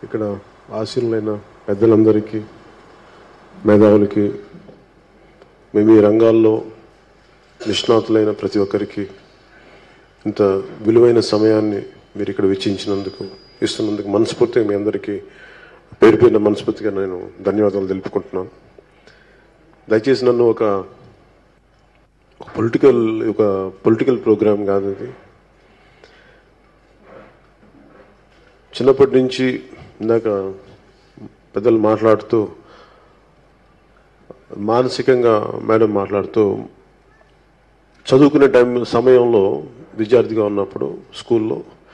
ఇక్కడ ఆశీనులైన పెద్దలందరికీ మేధావులకి మేము ఈ రంగాల్లో నిష్ణాతులైన ప్రతి ఒక్కరికి ఇంత విలువైన సమయాన్ని మీరు ఇక్కడ వెచ్చించినందుకు ఇస్తున్నందుకు మనస్ఫూర్తిగా మీ అందరికీ పేరు పేరున మనస్ఫూర్తిగా నేను ధన్యవాదాలు తెలుపుకుంటున్నాను దయచేసి నన్ను ఒక పొలిటికల్ ఒక పొలిటికల్ ప్రోగ్రామ్ కాదు ఇది చిన్నప్పటి నుంచి ఇందాక పెద్దలు మాట్లాడుతూ మానసికంగా మేడం మాట్లాడుతూ చదువుకునే టైం సమయంలో విద్యార్థిగా ఉన్నప్పుడు స్కూల్లో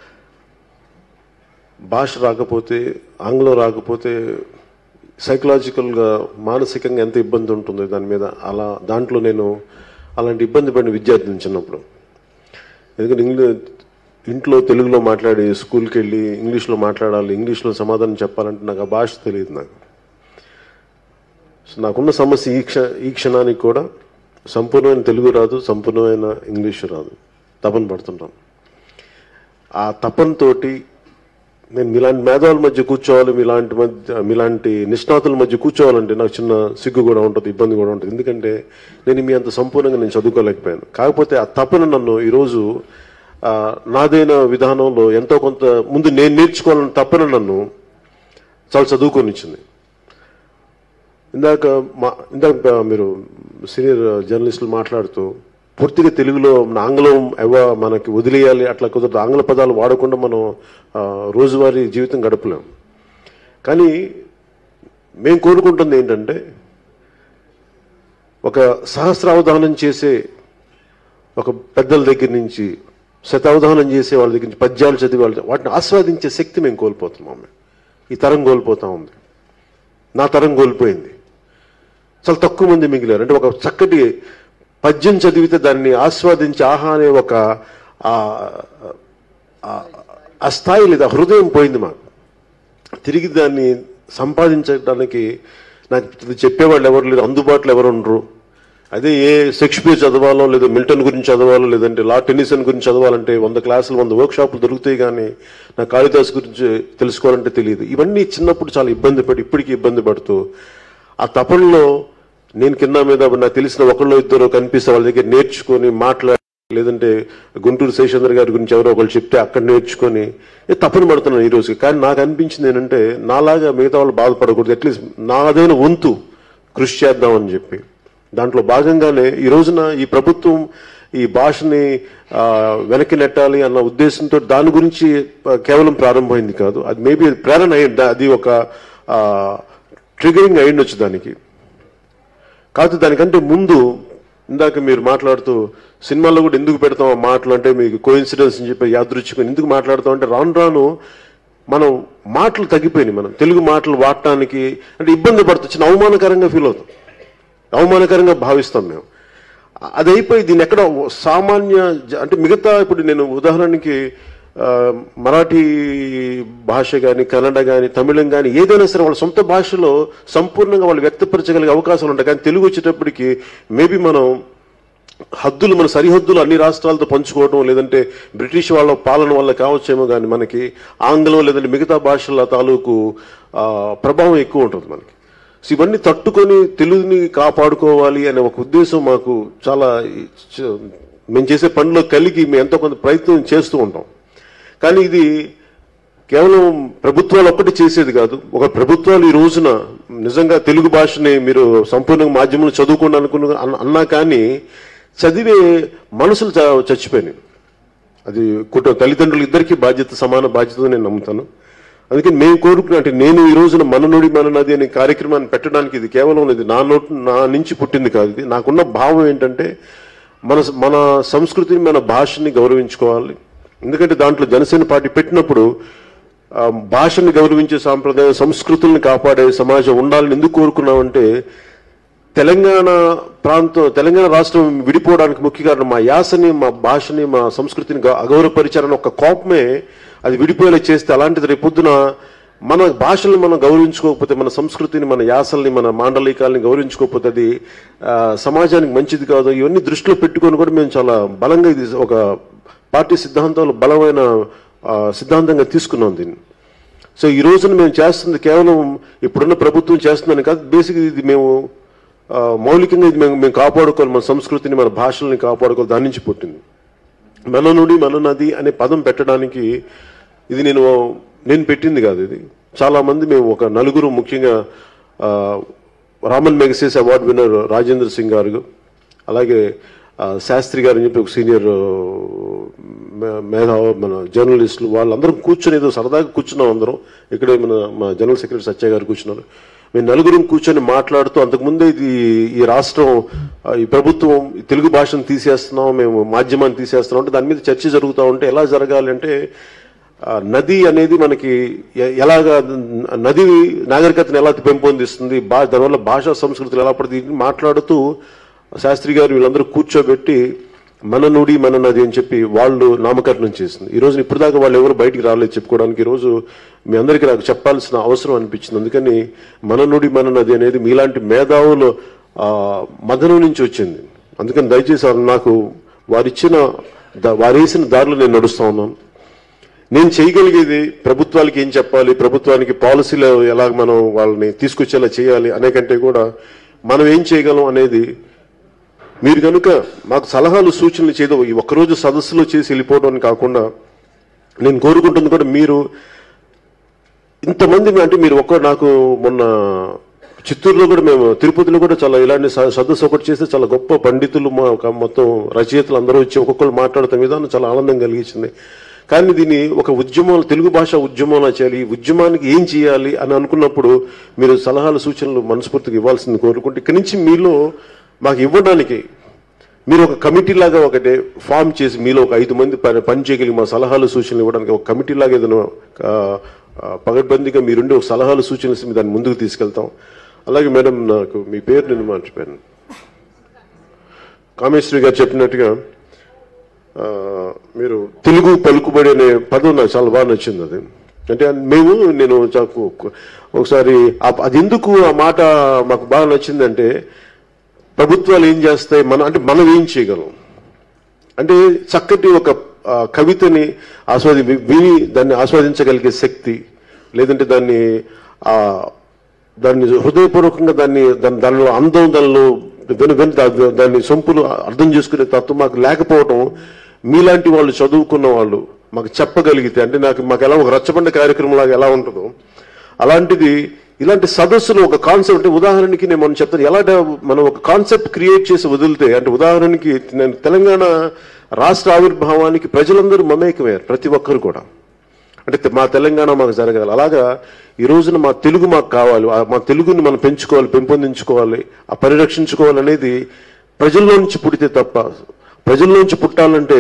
భాష రాకపోతే ఆంగ్లం రాకపోతే సైకలాజికల్గా మానసికంగా ఎంత ఇబ్బంది ఉంటుందో దాని మీద అలా దాంట్లో నేను అలాంటి ఇబ్బంది పడిన విద్యార్థిని చిన్నప్పుడు ఎందుకంటే ఇంగ్లీ ఇంట్లో తెలుగులో మాట్లాడి స్కూల్కి వెళ్ళి ఇంగ్లీష్లో మాట్లాడాలి ఇంగ్లీష్లో సమాధానం చెప్పాలంటే నాకు ఆ భాష తెలియదు నాకు సో నాకున్న సమస్య ఈ క్ష ఈ క్షణానికి కూడా సంపూర్ణమైన తెలుగు రాదు సంపూర్ణమైన ఇంగ్లీష్ రాదు తపన పడుతుంటాం ఆ తపనతోటి నేను మీలాంటి మేధావుల మధ్య కూర్చోవాలి మీలాంటి మధ్య మీలాంటి నిష్ణాతుల మధ్య కూర్చోవాలంటే నాకు చిన్న సిగ్గు కూడా ఉంటుంది ఇబ్బంది కూడా ఉంటుంది ఎందుకంటే నేను మీ అంత సంపూర్ణంగా నేను చదువుకోలేకపోయాను కాకపోతే ఆ తపన నన్ను ఈరోజు ఆ, నాదైన విధానంలో ఎంతో కొంత ముందు నేను నేర్చుకోవాలని తపన నన్ను చాలా చదువుకొనిచ్చింది ఇందాక మా ఇందాక మీరు సీనియర్ జర్నలిస్టులు మాట్లాడుతూ పూర్తిగా తెలుగులో మన ఆంగ్లం ఎవ మనకి వదిలేయాలి అట్లా కుదరదు ఆంగ్ల పదాలు వాడకుండా మనం ఆ, రోజువారీ జీవితం గడపలేం కానీ మేము కోరుకుంటుంది ఏంటంటే ఒక సహస్రావధానం చేసే ఒక పెద్దల దగ్గర నుంచి శతావధానం చేసే వాళ్ళ దగ్గర నుంచి పద్యాలు చదివే వాళ్ళ వాటిని ఆస్వాదించే శక్తి మేము కోల్పోతున్నాం మేము. ఈ తరం కోల్పోతా ఉంది నా తరం కోల్పోయింది చాలా తక్కువ మంది మిగిలారు అంటే ఒక చక్కటి పద్యం చదివితే దాన్ని ఆస్వాదించి ఆహా అనే ఒక ఆ- ఆ- ఆ స్థాయి లేదా హృదయం పోయింది మాకు తిరిగి దాన్ని సంపాదించడానికి నాకు ఇది చెప్పేవాళ్ళు ఎవరు లేరు అందుబాటులో ఎవరు ఉండరు అదే ఏ షేక్స్పియర్ చదవాలో లేదా మిల్టన్ గురించి చదవాలో లేదంటే లా టెన్నిసన్ గురించి చదవాలంటే వంద క్లాసులు వంద వర్క్ షాపులు దొరుకుతాయి కానీ నా కాళిదాస్ గురించి తెలుసుకోవాలంటే తెలియదు ఇవన్నీ చిన్నప్పుడు చాలా ఇబ్బంది పడి ఇప్పటికీ ఇబ్బంది పడుతూ ఆ తపనలో నేను కింద మీద నాకు తెలిసిన ఒకళ్ళు ఇద్దరు కనిపిస్తే వాళ్ళ దగ్గర నేర్చుకొని మాట్లాడి లేదంటే గుంటూరు శేషేంద్ర గారి గురించి ఎవరో ఒకళ్ళు చెప్తే అక్కడ నేర్చుకొని ఏ తప్పని పడుతున్నాను ఈ రోజుకి కానీ నాకు అనిపించింది ఏంటంటే నాలాగా మిగతా వాళ్ళు బాధపడకూడదు అట్లీస్ట్ నాదైన వంతు కృషి చేద్దామని చెప్పి దాంట్లో భాగంగానే ఈ రోజున ఈ ప్రభుత్వం ఈ భాషని ఆ, వెనక్కి నెట్టాలి అన్న ఉద్దేశంతో దాని గురించి ఆ, కేవలం ప్రారంభమైంది కాదు అది మేబీ ప్రేరణ అయ్యింది అది ఒక ట్రిగరింగ్ అయ్యిండొచ్చు దానికి కాదు దానికంటే ముందు ఇందాక మీరు మాట్లాడుతూ సినిమాల్లో కూడా ఎందుకు పెడతాం ఆ మాటలు అంటే మీకు కోయిన్సిడెన్స్ అని చెప్పి యాదృచ్ఛికం ఎందుకు మాట్లాడతాం అంటే రాను రాను మనం మాటలు తగ్గిపోయినాయి మనం తెలుగు మాటలు వాడటానికి అంటే ఇబ్బంది పడుతూ చిన్న అవమానకరంగా ఫీల్ అవుతాం అవమానకరంగా భావిస్తాం మేము అది అయిపోయి దీన్ని ఎక్కడ సామాన్య జ- అంటే మిగతా ఇప్పుడు నేను ఉదాహరణకి ఆ, మరాఠీ భాష కానీ కన్నడ కానీ తమిళం కానీ ఏదైనా సరే వాళ్ళ సొంత భాషలో సంపూర్ణంగా వాళ్ళు వ్యక్తపరచగలిగే అవకాశాలు ఉంటాయి కానీ తెలుగు వచ్చేటప్పటికి మేబీ మనం హద్దులు మన సరిహద్దులు అన్ని రాష్ట్రాలతో పంచుకోవడం లేదంటే బ్రిటిష్ వాళ్ళ పాలన వల్ల కావచ్చేమో కానీ మనకి ఆంగ్లం లేదంటే మిగతా భాషల తాలూకు ఆ, ప్రభావం ఎక్కువ ఉంటుంది మనకి సో ఇవన్నీ తట్టుకొని తెలుగుని కాపాడుకోవాలి అనే ఒక ఉద్దేశం మాకు చాలా ఈ- చ- మేము చేసే పనిలో కలిగి మేము ఎంతో కొంత ప్రయత్నం చేస్తూ ఉంటాం కానీ ఇది కేవలం ప్రభుత్వాలు ఒక్కటి చేసేది కాదు ఒక ప్రభుత్వాలు ఈ రోజున నిజంగా తెలుగు భాషని మీరు సంపూర్ణంగా మాధ్యమంలో చదువుకోండి అనుకున్న అన్న- అన్నా కానీ చదివే మనసులు చ- చచ్చిపోయినాయి అది కుటుంబ తల్లిదండ్రులు ఇద్దరికీ బాధ్యత సమాన బాధ్యత నేను నమ్ముతాను అందుకే మేము కోరుకున్న అంటే నేను ఈ రోజున మన నుడి మన నది అనే కార్యక్రమాన్ని పెట్టడానికి ఇది కేవలం ఇది నా నోట్ నా నుంచి పుట్టింది కాదు ఇది నాకున్న భావం ఏంటంటే మన మన సంస్కృతిని మన భాషని గౌరవించుకోవాలి ఎందుకంటే దాంట్లో జనసేన పార్టీ పెట్టినప్పుడు ఆ, భాషని గౌరవించే సాంప్రదాయ సంస్కృతుల్ని కాపాడే సమాజం ఉండాలని ఎందుకు కోరుకున్నామంటే తెలంగాణ ప్రాంతం తెలంగాణ రాష్ట్రం విడిపోవడానికి ముఖ్య కారణం మా యాసని మా భాషని మా సంస్కృతిని గ- అగౌరవపరిచారని ఒక కోపమే అది విడిపోయేలా చేస్తే అలాంటిది రేపొద్దున మన భాషల్ని మనం గౌరవించుకోకపోతే మన సంస్కృతిని మన యాసల్ని మన మాండలికాలని గౌరవించుకోకపోతే అది ఆ, సమాజానికి మంచిది కాదు ఇవన్నీ దృష్టిలో పెట్టుకొని కూడా మేము చాలా బలంగా ఇది ఒక పార్టీ సిద్ధాంతంలో బలమైన ఆ, సిద్ధాంతంగా తీసుకున్నాం దీన్ని సో ఈ రోజున మేము చేస్తుంది కేవలం ఇప్పుడున్న ప్రభుత్వం చేస్తుందని కాదు బేసిక్ ఇది మేము ఆ, మౌలికంగా ఇది మేము మేము కాపాడుకోవాలి మన సంస్కృతిని మన భాషల్ని కాపాడుకోవాలి దాని నుంచి పుట్టింది మన నుడి మన నది అనే పదం పెట్టడానికి ఇది నేను నేను పెట్టింది కాదు ఇది చాలా మంది మేము ఒక నలుగురు ముఖ్యంగా ఆ, Ramon Magsaysay award winner Rajendra Singh garu అలాగే ఆ, శాస్త్రి గారు అని చెప్పి ఒక సీనియర్ మే- మేధావ మన జర్నలిస్టులు వాళ్ళందరం కూర్చొని ఏదో సరదాగా కూర్చున్నాం అందరం ఇక్కడే మన మా జనరల్ సెక్రటరీ సత్య గారు కూర్చున్నారు మేము నలుగురం కూర్చొని మాట్లాడుతూ అంతకుముందే ఇది ఈ రాష్ట్రం ఆ, ఈ ప్రభుత్వం ఈ తెలుగు భాషను తీసేస్తున్నాం మేము మాధ్యమాన్ని తీసేస్తున్నాం అంటే దాని మీద చర్చ జరుగుతూ ఉంటే ఎలా జరగాలి అంటే ఆ, నది అనేది మనకి ఎ- ఎలాగా నది నాగరికతను ఎలా పెంపొందిస్తుంది బా దానివల్ల భాషా సంస్కృతులు ఎలా పడుతుంది మాట్లాడుతూ శాస్త్రి గారు వీళ్ళందరూ కూర్చోబెట్టి మన నుడి మన నది అని చెప్పి వాళ్ళు నామకరణం చేసింది ఈ రోజు ఇప్పుడు దాకా వాళ్ళు ఎవరు బయటికి రాలేదు చెప్పుకోవడానికి ఈ రోజు మీ అందరికీ నాకు చెప్పాల్సిన అవసరం అనిపించింది అందుకని మన నుడి మన నది అనేది మీలాంటి మేధావులు ఆ, మదనం నుంచి వచ్చింది అందుకని దయచేసి వారు నాకు వారిచ్చిన ద- వారేసిన దారిలో నేను నడుస్తా ఉన్నాను నేను చేయగలిగేది ప్రభుత్వాలకి ఏం చెప్పాలి ప్రభుత్వానికి పాలసీలు ఎలా మనం వాళ్ళని తీసుకొచ్చేలా చేయాలి అనే కంటే కూడా మనం ఏం చేయగలం అనేది మీరు కనుక మాకు సలహాలు సూచనలు చేయదు ఈ ఒక్కరోజు సదస్సులో చేసి వెళ్ళిపోవడం అని కాకుండా నేను కోరుకుంటుంది కూడా మీరు ఇంతమంది అంటే మీరు ఒక్క నాకు మొన్న చిత్తూరులో కూడా మేము తిరుపతిలో కూడా చాలా ఇలాంటి స- సదస్సు ఒకటి చేస్తే చాలా గొప్ప పండితులు మా ఒక మొత్తం రచయితలు అందరూ వచ్చి ఒక్కొక్కరు మాట్లాడుతున్న విధానం చాలా ఆనందం కలిగించింది కానీ దీన్ని ఒక ఉద్యమం తెలుగు భాష ఉద్యమంలా చేయాలి ఈ ఉద్యమానికి ఏం చేయాలి అని అనుకున్నప్పుడు మీరు సలహాలు సూచనలు మనస్ఫూర్తిగా ఇవ్వాల్సింది కోరుకుంటే ఇక్కడి నుంచి మీలో మాకు ఇవ్వడానికి మీరు ఒక కమిటీ లాగా ఒకటి ఫామ్ చేసి మీలో ఒక ఐదు మంది పని పని చేయగలిగి మా సలహాలు సూచనలు ఇవ్వడానికి ఒక కమిటీ లాగా ఏదైనా ఆ, ఆ, పగడ్బందీగా మీరుండి ఒక సలహాలు సూచనలు ఇస్తే మేము దాన్ని ముందుకు తీసుకెళ్తాం అలాగే మేడం నాకు మీ పేరు నేను మర్చిపోయాను కామేశ్వరి గారు చెప్పినట్టుగా ఆ, మీరు తెలుగు పలుకుబడి అనే పదం నాకు చాలా బాగా నచ్చింది అది అంటే మేము నేను చాకు ఒకసారి ఆ- అది ఎందుకు ఆ మాట మాకు బాగా నచ్చిందంటే ప్రభుత్వాలు ఏం చేస్తాయి మన అంటే మనం ఏం చేయగలం అంటే చక్కటి ఒక ఆ, కవితని ఆస్వాది వి- విని దాన్ని ఆస్వాదించగలిగే శక్తి లేదంటే దాన్ని ఆ దాన్ని హృదయపూర్వకంగా దాన్ని దాని దానిలో అందం దానిలో వెను వెను దా- దాన్ని సొంపులు అర్థం చేసుకునే తత్వం మాకు లేకపోవడం మీలాంటి వాళ్ళు చదువుకున్న వాళ్ళు మాకు చెప్పగలిగితే అంటే నాకు మాకు ఎలా ఒక రచ్చబండ కార్యక్రమం లాగా ఎలా ఉంటుందో అలాంటిది ఇలాంటి సదస్సులు ఒక కాన్సెప్ట్ అంటే ఉదాహరణకి నేను మనం చెప్తాను ఎలా డా- మనం ఒక కాన్సెప్ట్ క్రియేట్ చేసి వదిలితే అంటే ఉదాహరణకి నేను తెలంగాణ రాష్ట్ర ఆవిర్భావానికి ప్రజలందరూ మమేకమయ్యారు ప్రతి ఒక్కరు కూడా అంటే తె- మా తెలంగాణ మాకు జరగాలి అలాగా ఈ రోజున మా తెలుగు మాకు కావాలి ఆ మా తెలుగుని మనం పెంచుకోవాలి పెంపొందించుకోవాలి ఆ పరిరక్షించుకోవాలి అనేది ప్రజల్లో నుంచి పుడితే తప్ప ప్రజల్లో నుంచి పుట్టాలంటే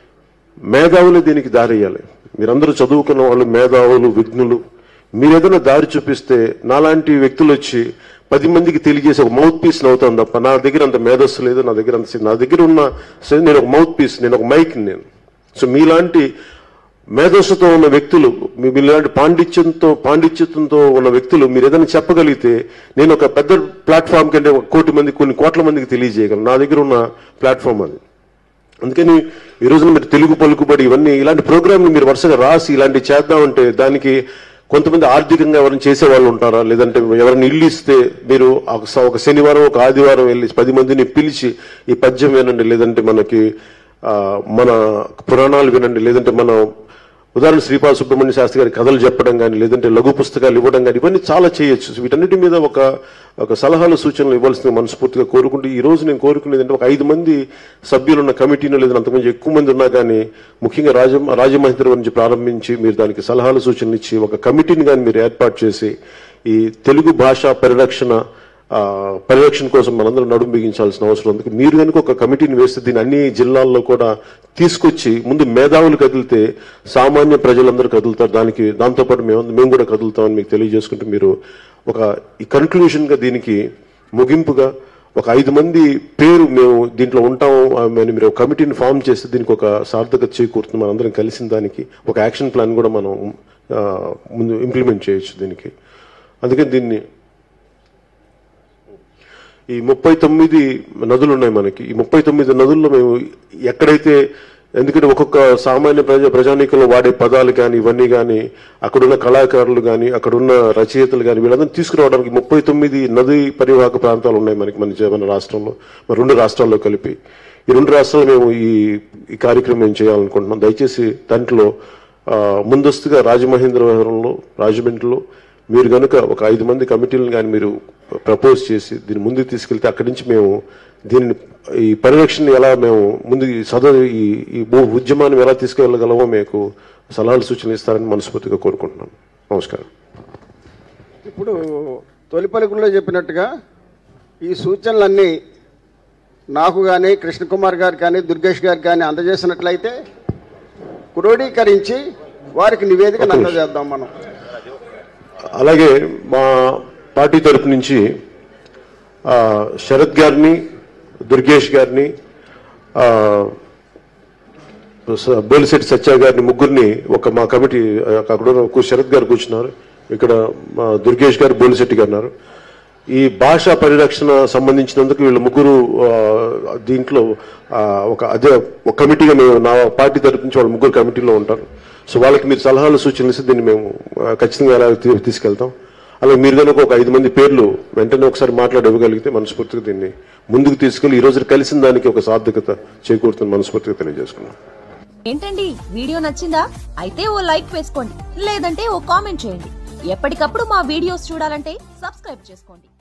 మేధావులు దీనికి దారేయాలి మీరందరూ చదువుకున్న వాళ్ళు మేధావులు విఘ్నులు మీరు ఏదైనా దారి చూపిస్తే నాలాంటి వ్యక్తులు వచ్చి పది మందికి తెలియజేసి ఒక మౌత్ పీస్ అవుతాను తప్ప నా దగ్గర అంత మేధస్సు లేదు నా దగ్గర అంత నా దగ్గర ఉన్న సరే నేను ఒక మౌత్ పీస్ నేను ఒక మైక్ నేను సో మీలాంటి మేధస్సుతో ఉన్న వ్యక్తులు మీ- మీలాంటి పాండిత్యంతో పాండిత్యంతో ఉన్న వ్యక్తులు మీరు ఏదైనా చెప్పగలిగితే నేను ఒక పెద్ద ప్లాట్ఫామ్ కంటే ఒక కోటి మంది కొన్ని కోట్ల మందికి తెలియజేయగలను నా దగ్గర ఉన్న ప్లాట్ఫామ్ అది అందుకని ఈ రోజున మీరు తెలుగు పలుకుబడి ఇవన్నీ ఇలాంటి ప్రోగ్రాంలు మీరు వరుసగా రాసి ఇలాంటివి చేద్దామంటే దానికి కొంతమంది ఆర్థికంగా ఎవరైనా చేసే వాళ్ళు ఉంటారా లేదంటే ఎవరైనా ఇల్లు ఇస్తే మీరు ఒక స- ఒక శనివారం ఒక ఆదివారం వెళ్ళి పది మందిని పిలిచి ఈ పద్యం వినండి లేదంటే మనకి ఆ, మన పురాణాలు వినండి లేదంటే మన ఉదాహరణ శ్రీపాద సుబ్రహ్మణ్య శాస్త్రి గారి కథలు చెప్పడం కానీ లేదంటే లఘు పుస్తకాలు ఇవ్వడం కానీ ఇవన్నీ చాలా చేయొచ్చు సో వీటన్నిటి మీద ఒక ఒక సలహాలు సూచనలు ఇవ్వాల్సింది మనస్ఫూర్తిగా కోరుకుంటూ ఈ రోజు నేను కోరుకునేది అంటే ఒక ఐదు మంది సభ్యులు ఉన్న కమిటీలో లేదా అంతకుమించి ఎక్కువ మంది ఉన్నా కానీ ముఖ్యంగా రాజ రాజమహేంద్ర నుంచి ప్రారంభించి మీరు దానికి సలహాలు సూచనలు ఇచ్చి ఒక కమిటీని కానీ మీరు ఏర్పాటు చేసి ఈ తెలుగు భాష పరిరక్షణ ఆ, పరిరక్షణ కోసం మనందరం నడుము బిగించాల్సిన అవసరం ఉంది మీరు కనుక ఒక కమిటీని వేస్తే దీన్ని అన్ని జిల్లాల్లో కూడా తీసుకొచ్చి ముందు మేధావులు కదిలితే సామాన్య ప్రజలందరూ కదులుతారు దానికి దాంతోపాటు మేము మేము కూడా కదులుతామని మీకు తెలియజేసుకుంటూ మీరు ఒక ఈ కన్క్లూషన్ గా దీనికి ముగింపుగా ఒక ఐదు మంది పేరు మేము దీంట్లో ఉంటాం అని మీరు ఒక కమిటీని ఫామ్ చేస్తే దీనికి ఒక సార్థకత చేకూరుతుంది మనందరం కలిసిన దానికి ఒక యాక్షన్ ప్లాన్ కూడా మనం ఆ, ముందు ఇంప్లిమెంట్ చేయొచ్చు దీనికి అందుకని దీన్ని ఈ ముప్పై తొమ్మిది నదులు ఉన్నాయి మనకి ఈ ముప్పై తొమ్మిది నదుల్లో మేము ఎక్కడైతే ఎందుకంటే ఒక్కొక్క సామాన్య ప్రజా ప్రజానీకంలో వాడే పదాలు కానీ ఇవన్నీ కానీ అక్కడున్న కళాకారులు కానీ అక్కడున్న రచయితలు కానీ వీళ్ళందరినీ తీసుకురావడానికి ముప్పై తొమ్మిది నది పరివాహక ప్రాంతాలు ఉన్నాయి మనకి మన జ- మన రాష్ట్రంలో మన రెండు రాష్ట్రాల్లో కలిపి ఈ రెండు రాష్ట్రాలు మేము ఈ ఈ కార్యక్రమం మేము చేయాలనుకుంటున్నాం దయచేసి దాంట్లో ఆ, ముందస్తుగా రాజమహేంద్రవరంలో రాజమండ్రిలో మీరు కనుక ఒక ఐదు మంది కమిటీలను కానీ మీరు ప్రపోజ్ చేసి దీన్ని ముందుకు తీసుకెళ్తే అక్కడి నుంచి మేము దీనిని ఈ పరిరక్షణ ఎలా మేము ముందు ఈ సద ఈ ఈ భూ- ఉద్యమాన్ని ఎలా తీసుకెళ్ళగలమో మీకు సలహాలు సూచనలు ఇస్తారని మనస్ఫూర్తిగా కోరుకుంటున్నాను నమస్కారం ఇప్పుడు తొలి పలుకుల్లో చెప్పినట్టుగా ఈ సూచనలన్నీ నాకు కానీ కృష్ణకుమార్ గారు కానీ దుర్గేష్ గారు కానీ అందజేసినట్లయితే క్రోడీకరించి వారికి నివేదికను అందజేద్దాం మనం అలాగే మా పార్టీ తరపు నుంచి ఆ, శరత్ గారిని దుర్గేష్ గారిని ఆ, స- బోలిశెట్టి సత్య గారిని ముగ్గురిని ఒక మా కమిటీ ఆ, అక్కడ ఉన్న ఒక శరత్ గారు కూర్చున్నారు ఇక్కడ మా దుర్గేష్ గారు బోలిశెట్టి గారు ఉన్నారు ఈ భాషా పరిరక్షణ సంబంధించినందుకు వీళ్ళు ముగ్గురు ఆ, దీంట్లో ఆ, ఒక అదే ఒక కమిటీగా మేము నా పార్టీ తరపు నుంచి వాళ్ళ ముగ్గురు కమిటీలో ఉంటారు సో వాళ్ళకి మీరు సలహాలు సూచనలు ఇస్తే దీన్ని మేము ఆ, ఖచ్చితంగా ఎలా తీ- తీసుకెళ్తాం అలాగే మీరు కనుక ఒక ఐదు మంది పేర్లు వెంటనే ఒకసారి మాట్లాడి ఇవ్వగలిగితే మనస్ఫూర్తిగా దీన్ని ముందుకు తీసుకెళ్లి ఈ రోజు కలిసిన దానికి ఒక సార్థకత చేకూరుతుంది మనస్ఫూర్తిగా తెలియజేసుకున్నాం ఏంటండి వీడియో నచ్చిందా అయితే ఓ లైక్ వేసుకోండి లేదంటే ఓ కామెంట్ చేయండి ఎప్పటికప్పుడు మా వీడియోస్ చూడాలంటే సబ్స్క్రైబ్ చేసుకోండి